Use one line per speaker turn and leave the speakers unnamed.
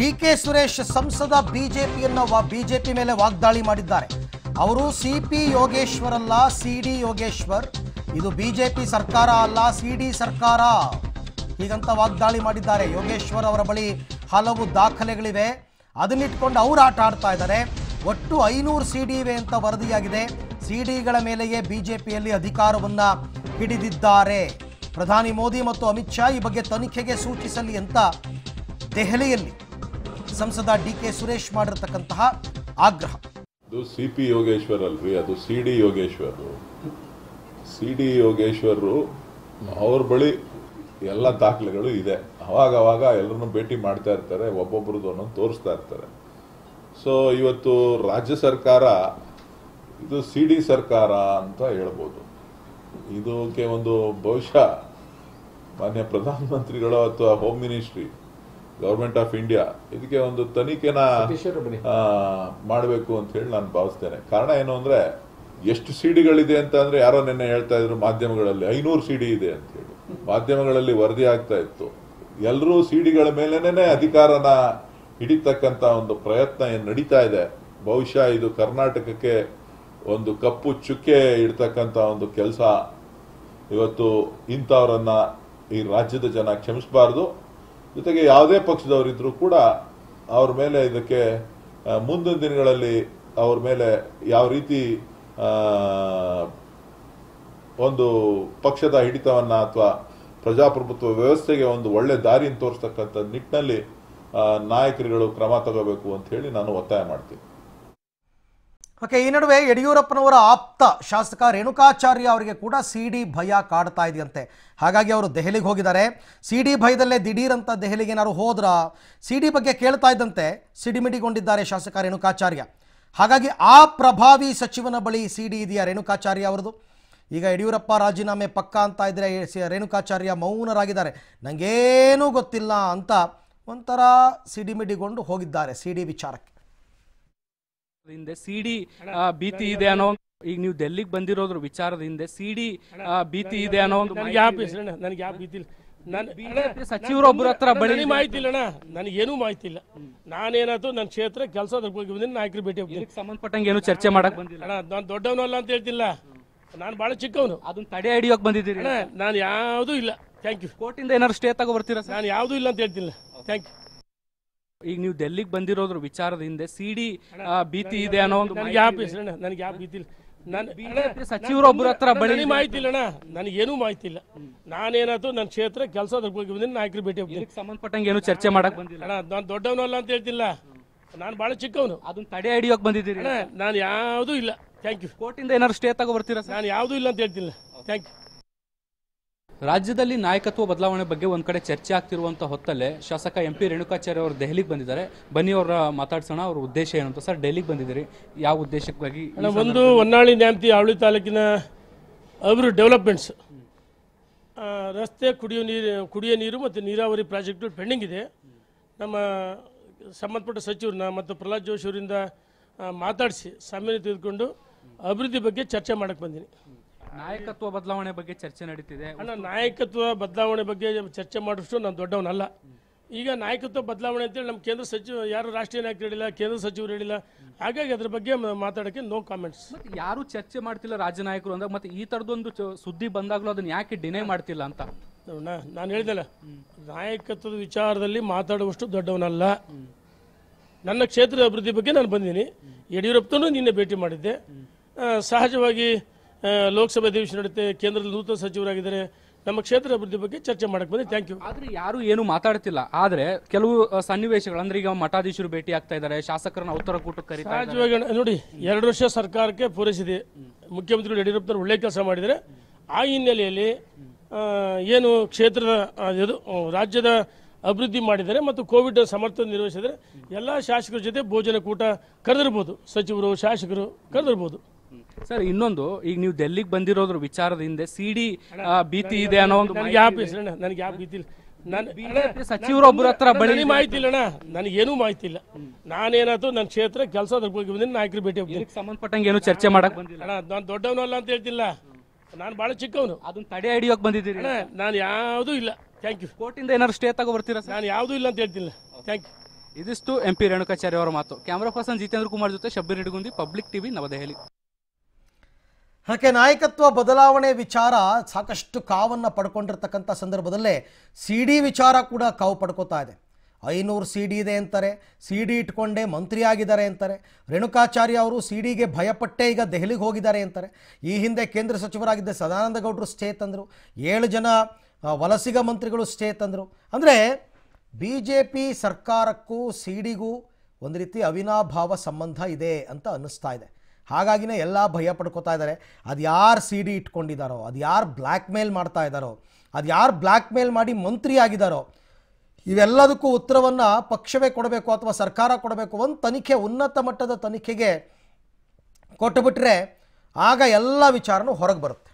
D K Suresh ಸಂಸದ ಬಿಜೆಪಿಯನ್ನ BJP ಮೇಲೆ ವಾಗ್ದಾಳಿ ಮಾಡಿದ್ದಾರೆ ಅವರು ಸಿ ಪಿ ಯೋಗೇಶ್ವರ್ ಅಲ್ಲ ಸಿ ಡಿ ಯೋಗೇಶ್ವರ್ ಇದು ಬಿಜೆಪಿ ಸರ್ಕಾರ ಅಲ್ಲ ಸಿ ಡಿ ಸರ್ಕಾರ ಹೀಗಂತ ವಾಗ್ದಾಳಿ ಮಾಡಿದ್ದಾರೆ ಯೋಗೇಶ್ವರ್ ಅವರ ಬಳಿ ಹಲವು ದಾಖಲೆಗಳಿವೆ ಅದನ್ನಿಟ್ಕೊಂಡು ಅವ್ರು ಆಟ ಆಡ್ತಾ ಇದ್ದಾರೆ ಒಟ್ಟು ಐನೂರು ಸಿ ಡಿ ಇವೆ ಅಂತ ವರದಿಯಾಗಿದೆ ಸಿ ಡಿಗಳ ಮೇಲೆಯೇ ಬಿಜೆಪಿಯಲ್ಲಿ ಅಧಿಕಾರವನ್ನ ಹಿಡಿದಿದ್ದಾರೆ ಪ್ರಧಾನಿ ಮೋದಿ ಮತ್ತು ಅಮಿತ್ ಶಾ ಈ ಬಗ್ಗೆ ತನಿಖೆಗೆ ಸೂಚಿಸಲಿ ಅಂತ ದೆಹಲಿಯಲ್ಲಿ ಸಂಸದ ಡಿ ಕೆ ಸುರೇಶ್ ಮಾಡಿರ್ತಕ್ಕಂತಹ ಆಗ್ರಹ
ಅದು ಸಿ ಪಿ ಯೋಗೇಶ್ವರ್ ಅಲ್ರಿ ಅದು C D Yogeshwar C D ಯೋಗೇಶ್ವರರು ಅವ್ರ ಬಳಿ ಎಲ್ಲ ದಾಖಲೆಗಳು ಇದೆ ಅವಾಗ ಅವಾಗ ಎಲ್ಲರನ್ನು ಭೇಟಿ ಮಾಡ್ತಾ ಇರ್ತಾರೆ ಒಬ್ಬೊಬ್ರದ್ದು ಒಂದೊಂದು ತೋರಿಸ್ತಾ ಇರ್ತಾರೆ ಸೊ ಇವತ್ತು ರಾಜ್ಯ ಸರ್ಕಾರ ಇದು ಸಿ ಡಿ ಸರ್ಕಾರ ಅಂತ ಹೇಳ್ಬೋದು ಇದಕ್ಕೆ ಒಂದು ಬಹುಶಃ ಮಾನ್ಯ ಪ್ರಧಾನಮಂತ್ರಿಗಳು ಅಥವಾ home ministry government of India ಇದಕ್ಕೆ ಒಂದು ತನಿಖೆನ ಮಾಡಬೇಕು ಅಂತ ಹೇಳಿ ನಾನು ಭಾವಿಸ್ತೇನೆ ಕಾರಣ ಏನು ಅಂದ್ರೆ ಎಷ್ಟು ಸಿಡಿಗಳಿದೆ ಅಂತ ಅಂದ್ರೆ ಯಾರೋ ನಿನ್ನೆ ಹೇಳ್ತಾ ಇದ್ರು ಮಾಧ್ಯಮಗಳಲ್ಲಿ ಐನೂರು ಸಿಡಿ ಇದೆ ಅಂತ ಹೇಳಿ ಮಾಧ್ಯಮಗಳಲ್ಲಿ ವರದಿ ಆಗ್ತಾ ಇತ್ತು ಎಲ್ಲರೂ ಸಿಡಿಗಳ ಮೇಲೇನೆ ಅಧಿಕಾರನ ಹಿಡಿತಕ್ಕಂತ ಒಂದು ಪ್ರಯತ್ನ ಏನ್ ನಡೀತಾ ಇದೆ ಬಹುಶಃ ಇದು ಕರ್ನಾಟಕಕ್ಕೆ ಒಂದು ಕಪ್ಪು ಚುಕ್ಕೆ ಇಡ್ತಕ್ಕಂತ ಒಂದು ಕೆಲಸ ಇವತ್ತು ಇಂಥವರನ್ನ ಈ ರಾಜ್ಯದ ಜನ ಕ್ಷಮಿಸಬಾರದು ಜೊತೆಗೆ ಯಾವುದೇ ಪಕ್ಷದವರಿದ್ರು ಕೂಡ ಅವ್ರ ಮೇಲೆ ಇದಕ್ಕೆ ಆ, ಮುಂದಿನ ದಿನಗಳಲ್ಲಿ ಅವ್ರ ಮೇಲೆ ಯಾವ ರೀತಿ ಆ, ಒಂದು ಪಕ್ಷದ ಹಿಡಿತವನ್ನ ಅಥವಾ ಪ್ರಜಾಪ್ರಭುತ್ವ ವ್ಯವಸ್ಥೆಗೆ ಒಂದು ಒಳ್ಳೆ ದಾರಿಯನ್ನು ತೋರಿಸ್ತಕ್ಕಂಥ ನಿಟ್ಟಿನಲ್ಲಿ ಆ, ನಾಯಕರುಗಳು ಕ್ರಮ ತಗೋಬೇಕು ಅಂತ ಹೇಳಿ ನಾನು ಒತ್ತಾಯ ಮಾಡ್ತೀನಿ
ಓಕೆ ಈ ನಡುವೆ ಯಡಿಯೂರಪ್ಪನವರ ಆಪ್ತ ಶಾಸಕ ರೇಣುಕಾಚಾರ್ಯ ಅವರಿಗೆ ಕೂಡ ಸಿ ಡಿ ಭಯ ಕಾಡ್ತಾ ಇದೆಯಂತೆ ಹಾಗಾಗಿ ಅವರು ದೆಹಲಿಗೆ ಹೋಗಿದ್ದಾರೆ ಸಿ ಡಿ ಭಯದಲ್ಲೇ ದಿಢೀರ್ ಅಂತ ದೆಹಲಿಗೆ ಏನಾದ್ರು ಹೋದ್ರ ಸಿ ಡಿ ಬಗ್ಗೆ ಕೇಳ್ತಾ ಇದ್ದಂತೆ ಸಿಡಿಮಿಡಿಗೊಂಡಿದ್ದಾರೆ ಶಾಸಕ ರೇಣುಕಾಚಾರ್ಯ ಹಾಗಾಗಿ ಆ ಪ್ರಭಾವಿ ಸಚಿವನ ಬಳಿ ಸಿ ಡಿ ಇದೆಯಾ ರೇಣುಕಾಚಾರ್ಯ ಅವರದು ಈಗ ಯಡಿಯೂರಪ್ಪ ರಾಜೀನಾಮೆ ಪಕ್ಕ ಅಂತ ಇದ್ರೆ ಸಿ- ರೇಣುಕಾಚಾರ್ಯ ಮೌನರಾಗಿದ್ದಾರೆ ನನಗೇನೂ ಗೊತ್ತಿಲ್ಲ ಅಂತ ಒಂಥರ ಸಿಡಿಮಿಡಿಗೊಂಡು ಹೋಗಿದ್ದಾರೆ ಸಿ ಡಿ ವಿಚಾರಕ್ಕೆ
ಹಿಂದೆ ಸಿಡಿ ಭೀತಿ ಇದೆ ಅನ್ನೋ ಒಂದು- ಈಗ ನೀವು ಡೆಲ್ಲಿಗೆ ಬಂದಿರೋದ್ರ ವಿಚಾರದ ಹಿಂದೆ ಸಿಡಿ ಭೀತಿ ಇದೆ ಅನ್ನೋ ಒಂದು
ನನಗೆ ಯಾವ ಹೆಸರಣ್ಣ ನನಗೆ ಯಾವ ಭೀತಿ ಇಲ್ಲ ನಾನು
BJP ಸಚಿವರೊಬ್ಬರ ಹತ್ರ ಬಳಿ
ನನಗೆ ಮಾಹಿತಿ ಇಲ್ಲ ಅಣ್ಣ ನನಗೇನೂ ಮಾಹಿತಿ ಇಲ್ಲ ನಾನೇನಾಯ್ತು ನನ್ನ ಕ್ಷೇತ್ರ ಕೆಲಸ ಹೋಗಿ ಬಂದಿನಿ ನಾಯಕರು ಭೇಟಿ ಹೋಗ್ತೀನಿ
ಇದಕ್ಕೆ ಸಂಬಂಧಪಟ್ಟಂಗೆ ಏನು ಚರ್ಚೆ ಮಾಡಕ್ ಬಂದಿಲ್ಲ
ಅಣ್ಣ ನಾನು ದೊಡ್ಡವನು ಅಲ್ಲ ಅಂತ ಹೇಳ್ತಿಲ್ಲ ನಾನು ಭಾಳ ಚಿಕ್ಕವನು
ಅದನ್ನ ತಡೆ ಹಿಡಿಯೋಕ್ ಬಂದಿದ್ದೀರಿ
ಅಣ್ಣ ನಾನು ಯಾವುದೂ ಇಲ್ಲ ಥ್ಯಾಂಕ್ ಯು
ಕೋರ್ಟಿಂದ ಏನಾದ್ರು ಸ್ಟೇ ತಗೋ ಬರ್ತೀರಾ ಸರ್
ನಾನು ಯಾವುದೂ ಇಲ್ಲ ಅಂತ ಹೇಳ್ತಿಲ್ಲ ಥ್ಯಾಂಕ್ ಯು
ಈಗ ನೀವು ಡೆಲ್ಲಿಗೆ ಬಂದಿರೋದ್ರ ವಿಚಾರದ ಹಿಂದೆ ಸಿಡಿ ಭೀತಿ ಇದೆ ಅನ್ನೋ ಒಂದು
ನನಗೆ ಯಾವ ಹೆಸರಣ್ಣ ನನಗೆ ಯಾವ ಭೀತಿ ಇಲ್ಲ ನಾನು
BJP ಸಚಿವರೊಬ್ಬರ ಹತ್ರ ಬಳಿ
ನನಗೆ ಮಾಹಿತಿ ಇಲ್ಲ ಅಣ್ಣ ನನಗೇನೂ ಮಾಹಿತಿ ಇಲ್ಲ ನಾನೇನಾಯ್ತು ನನ್ನ ಕ್ಷೇತ್ರ ಕೆಲಸ ಹೋಗಿ ಬಂದಿನಿ ನಾಯಕರು ಭೇಟಿ ಹೋಗ್ತೀನಿ
ಇದಕ್ಕೆ ಸಂಬಂಧಪಟ್ಟಂಗೆ ಏನು ಚರ್ಚೆ ಮಾಡಕ್ ಬಂದಿಲ್ಲ
ಅಣ್ಣ ನಾನು ದೊಡ್ಡವನು ಅಲ್ಲ ಅಂತ ಹೇಳ್ತಿಲ್ಲ ನಾನು ಭಾಳ ಚಿಕ್ಕವನು
ಅದನ್ನ ತಡೆ ಹಿಡಿಯೋಕ್ ಬಂದಿದ್ದೀರಿ
ಅಣ್ಣ ನಾನು ಯಾವುದೂ ಇಲ್ಲ ಥ್ಯಾಂಕ್ ಯು
ಕೋರ್ಟಿಂದ ಏನಾದ್ರು ಸ್ಟೇ ತಗೋ ಬರ್ತೀರಾ ಸರ್
ನಾನು ಯಾವುದೂ ಇಲ್ಲ ಅಂತ ಹೇಳ್ತಿಲ್ಲ ಥ್ಯಾಂಕ್ ಯು
ರಾಜ್ಯದಲ್ಲಿ ನಾಯಕತ್ವ ಬದಲಾವಣೆ ಬಗ್ಗೆ ಒಂದ್ ಕಡೆ ಚರ್ಚೆ ಆಗ್ತಿರುವಂತ ಹೊತ್ತಲ್ಲೇ ಶಾಸಕ ಎಂ ಪಿ ರೇಣುಕಾಚಾರ್ಯ ಅವರು ದೆಹಲಿಗೆ ಬಂದಿದ್ದಾರೆ ಬನ್ನಿ ಅವರ ಮಾತಾಡ್ಸೋಣ ಅವ್ರ ಉದ್ದೇಶ ಏನು ಅಂತ ಸರ್ ಡೆಲ್ಲಿಗೆ ಬಂದಿದ್ದೀರಿ ಯಾವ ಉದ್ದೇಶಕ್ಕಾಗಿ ಈ
ಅಣ್ಣ ಒಂದು ಹೊನ್ನಾಳಿ ನ್ಯಾಮತಿ ಅವಳಿ ತಾಲೂಕಿನ ಅಭಿವೃದ್ಧಿ ಡೆವಲಪ್ಮೆಂಟ್ಸ್ ಆ, ರಸ್ತೆ ಕುಡಿಯೋ ನೀರು ಕುಡಿಯೋ ನೀರು ಮತ್ತು ನೀರಾವರಿ ಪ್ರಾಜೆಕ್ಟು ಪೆಂಡಿಂಗ್ ಇದೆ ನಮ್ಮ ಸಂಬಂಧಪಟ್ಟ ಸಚಿವರನ್ನ ಮತ್ತು ಪ್ರಹ್ಲಾದ್ ಜೋಶಿ ಅವರಿಂದ ಮಾತಾಡಿಸಿ ಸಾಮಾನ್ಯ ತೆಗೆದುಕೊಂಡು ಅಭಿವೃದ್ಧಿ ಬಗ್ಗೆ ಚರ್ಚೆ ಮಾಡಕ್ಕೆ ಬಂದೀನಿ
ನಾಯಕತ್ವ ಬದಲಾವಣೆ ಬಗ್ಗೆ ಚರ್ಚೆ ನಡೀತಿದೆ
ಅಣ್ಣ ನಾಯಕತ್ವ ಬದಲಾವಣೆ ಬಗ್ಗೆ ಚರ್ಚೆ ಮಾಡೋಷ್ಟು ನಾನು ದೊಡ್ಡವನಲ್ಲ ಈಗ ನಾಯಕತ್ವ ಬದಲಾವಣೆ ಅಂತೇಳಿ ನಮ್ಮ ಕೇಂದ್ರ ಸಚಿವ ಯಾರು ರಾಷ್ಟ್ರೀಯ ನಾಯಕರು ಹೇಳಿಲ್ಲ ಕೇಂದ್ರ ಸಚಿವರು ಹೇಳಿಲ್ಲ ಹಾಗಾಗಿ ಅದ್ರ ಬಗ್ಗೆ ಮ- ಮಾತಾಡೋಕ್ಕೆ ನೋ ಕಾಮೆಂಟ್ಸ್
ಮತ್ತೆ ಯಾರು ಚರ್ಚೆ ಮಾಡ್ತಿಲ್ಲ ರಾಜ್ಯ ನಾಯಕರು ಅಂದಾಗ ಮತ್ತೆ ಈ ತರದೊಂದು ಚ- ಸುದ್ದಿ ಬಂದಾಗಲೂ ಅದನ್ನ ಯಾಕೆ ಡಿನೈ ಮಾಡ್ತಿಲ್ಲ ಅಂತ
ನೋಡೋಣ ನಾನು ಹೇಳಿದಲ್ಲ ನಾಯಕತ್ವದ ವಿಚಾರದಲ್ಲಿ ಮಾತಾಡುವಷ್ಟು ದೊಡ್ಡವನಲ್ಲ ನನ್ನ ಕ್ಷೇತ್ರದ ಅಭಿವೃದ್ಧಿ ಬಗ್ಗೆ ನಾನು ಬಂದೀನಿ ಯಡಿಯೂರಪ್ಪನೂ ನಿನ್ನೆ ಭೇಟಿ ಮಾಡಿದ್ದೆ ಆ, ಸಹಜವಾಗಿ ಆ, ಲೋಕಸಭೆ ಅಧಿವೇಶನ ನಡೆಯುತ್ತೆ ಕೇಂದ್ರದಲ್ಲಿ ನೂತನ ಸಚಿವರಾಗಿದ್ದಾರೆ ನಮ್ಮ ಕ್ಷೇತ್ರ ಅಭಿವೃದ್ಧಿ ಬಗ್ಗೆ ಚರ್ಚೆ ಮಾಡಕ್ಕೆ ಬಂದೆ ಥ್ಯಾಂಕ್ ಯು
ಆದ್ರೆ ಯಾರು ಏನು ಮಾತಾಡ್ತಿಲ್ಲ ಆದ್ರೆ ಕೆಲವು ಅ, ಸನ್ನಿವೇಶಗಳು ಅಂದ್ರೆ ಈಗ ಮಠಾಧೀಶರು ಭೇಟಿ ಆಗ್ತಾ ಇದ್ದಾರೆ ಶಾಸಕರನ್ನ ಉತ್ತರ ಕೂಟಕ್ಕೆ ಕರೀತಾ ಇದ್ದಾರೆ.
ಸಹಜವಾಗಿ ಅಣ್ಣ, ನೋಡಿ ಎರಡು ವರ್ಷ ಸರ್ಕಾರಕ್ಕೆ ಪೂರೈಸಿದೆ ಮುಖ್ಯಮಂತ್ರಿಗಳು ಯಡಿಯೂರಪ್ಪನವರು ಒಳ್ಳೆ ಕೆಲಸ ಮಾಡಿದರೆ ಆ ಹಿನ್ನೆಲೆಯಲ್ಲಿ ಆ, ಏನು ಕ್ಷೇತ್ರದ ಆ, ಇದು ಆ, ರಾಜ್ಯದ ಅಭಿವೃದ್ಧಿ ಮಾಡಿದ್ದಾರೆ ಮತ್ತು ಕೋವಿಡ್ ಸಮರ್ಥ ನಿರ್ವಹಿಸಿದರೆ ಎಲ್ಲ ಶಾಸಕರ ಜೊತೆ ಭೋಜನ ಕೂಟ ಕರೆದಿರ್ಬೋದು ಸಚಿವರು ಶಾಸಕರು ಕರೆದಿರ್ಬೋದು
ಸರ್ ಇನ್ನೊಂದು ಈಗ ನೀವು ಡೆಲ್ಲಿಗೆ ಬಂದಿರೋದ್ರ ವಿಚಾರದ ಹಿಂದೆ ಸಿಡಿ ಭೀತಿ ಇದೆ ಅನ್ನೋ ಒಂದು
ನನಗೆ ಯಾವ ಹೆಸರಣ್ಣ ನನಗೆ ಯಾವ ಭೀತಿ ಇಲ್ಲ ನಾನು
BJP ಸಚಿವರೊಬ್ಬರ ಹತ್ರ ಬಳಿ
ನನಗೆ ಮಾಹಿತಿ ಇಲ್ಲ ಅಣ್ಣ ನನಗೇನೂ ಮಾಹಿತಿ ಇಲ್ಲ ನಾನೇನಾಯ್ತು ನನ್ನ ಕ್ಷೇತ್ರ ಕೆಲಸ ಹೋಗಿ ಬಂದಿನಿ ನಾಯಕರು ಭೇಟಿ ಹೋಗ್ತೀನಿ
ಇದಕ್ಕೆ ಸಂಬಂಧಪಟ್ಟಂಗೆ ಏನು ಚರ್ಚೆ ಮಾಡಕ್ ಬಂದಿಲ್ಲ
ಅಣ್ಣ ನಾನು ದೊಡ್ಡವನು ಅಲ್ಲ ಅಂತ ಹೇಳ್ತಿಲ್ಲ ನಾನು ಭಾಳ ಚಿಕ್ಕವನು
ಅದನ್ನ ತಡೆ ಹಿಡಿಯೋಕ್ ಬಂದಿದ್ದೀರಿ
ಅಣ್ಣ ನಾನು ಯಾವುದೂ ಇಲ್ಲ ಥ್ಯಾಂಕ್ ಯು
ಕೋರ್ಟಿಂದ ಏನಾದ್ರು ಸ್ಟೇ ತಗೋ ಬರ್ತೀರಾ ಸರ್
ನಾನು ಯಾವುದೂ ಇಲ್ಲ ಅಂತ ಹೇಳ್ತಿಲ್ಲ ಥ್ಯಾಂಕ್ ಯು
ಇದಿಷ್ಟು ಎಂ ಪಿ ರೇಣುಕಾಚಾರ್ಯ ಅವರ ಮಾತು ಕ್ಯಾಮರಾ ಪರ್ಸನ್ ಜಿತೇಂದ್ರ ಕುಮಾರ್ ಜೊತೆ ಶಬ್ಬೀರ್ ಹಿಡಗುಂದಿ ಪಬ್ಲಿಕ್ ಟಿವಿ ನವದೆಹಲಿ
ಹಾಗೆ ನಾಯಕತ್ವ ಬದಲಾವಣೆ ವಿಚಾರ ಸಾಕಷ್ಟು ಕಾವನ್ನು ಪಡ್ಕೊಂಡಿರ್ತಕ್ಕಂಥ ಸಂದರ್ಭದಲ್ಲೇ ಸಿ ಡಿ ವಿಚಾರ ಕೂಡ ಕಾವು ಪಡ್ಕೋತಾ ಇದೆ ಐನೂರು ಸಿ ಡಿ ಇದೆ ಅಂತಾರೆ ಸಿ ಡಿ ಇಟ್ಕೊಂಡೇ ಮಂತ್ರಿ ಆಗಿದ್ದಾರೆ ಅಂತಾರೆ ರೇಣುಕಾಚಾರ್ಯ ಅವರು ಸಿ ಡಿಗೆ ಭಯಪಟ್ಟೇ ಈಗ ದೆಹಲಿಗೆ ಹೋಗಿದ್ದಾರೆ ಅಂತಾರೆ ಈ ಹಿಂದೆ ಕೇಂದ್ರ ಸಚಿವರಾಗಿದ್ದ ಸದಾನಂದ ಗೌಡರು ಸ್ಟೇ ತಂದರು ಏಳು ಜನ ಆ, ವಲಸಿಗ ಮಂತ್ರಿಗಳು ಸ್ಟೇ ತಂದರು ಅಂದರೆ ಬಿ ಜೆ ಪಿ ಸರ್ಕಾರಕ್ಕೂ ಸಿ ಡಿಗೂ ಒಂದು ರೀತಿ ಅವಿನಾಭಾವ ಸಂಬಂಧ ಇದೆ ಅಂತ ಅನ್ನಿಸ್ತಾ ಇದೆ ಹಾಗಾಗಿನೇ ಎಲ್ಲ ಭಯ ಪಡ್ಕೋತಾ ಇದ್ದಾರೆ ಅದು ಯಾರು ಸಿ ಡಿ ಇಟ್ಕೊಂಡಿದ್ದಾರೋ ಅದು ಯಾರು ಬ್ಲ್ಯಾಕ್ ಮೇಲ್ ಮಾಡ್ತಾ ಇದ್ದಾರೋ ಅದು ಯಾರು ಬ್ಲ್ಯಾಕ್ ಮೇಲ್ ಮಾಡಿ ಮಂತ್ರಿ ಆಗಿದ್ದಾರೋ ಇವೆಲ್ಲದಕ್ಕೂ ಉತ್ತರವನ್ನು ಪಕ್ಷವೇ ಕೊಡಬೇಕು ಅಥವಾ ಸರ್ಕಾರ ಕೊಡಬೇಕು ಒಂದು ತನಿಖೆ ಉನ್ನತ ಮಟ್ಟದ ತನಿಖೆಗೆ ಕೊಟ್ಟುಬಿಟ್ರೆ ಆಗ ಎಲ್ಲ ವಿಚಾರನೂ ಹೊರಗೆ ಬರುತ್ತೆ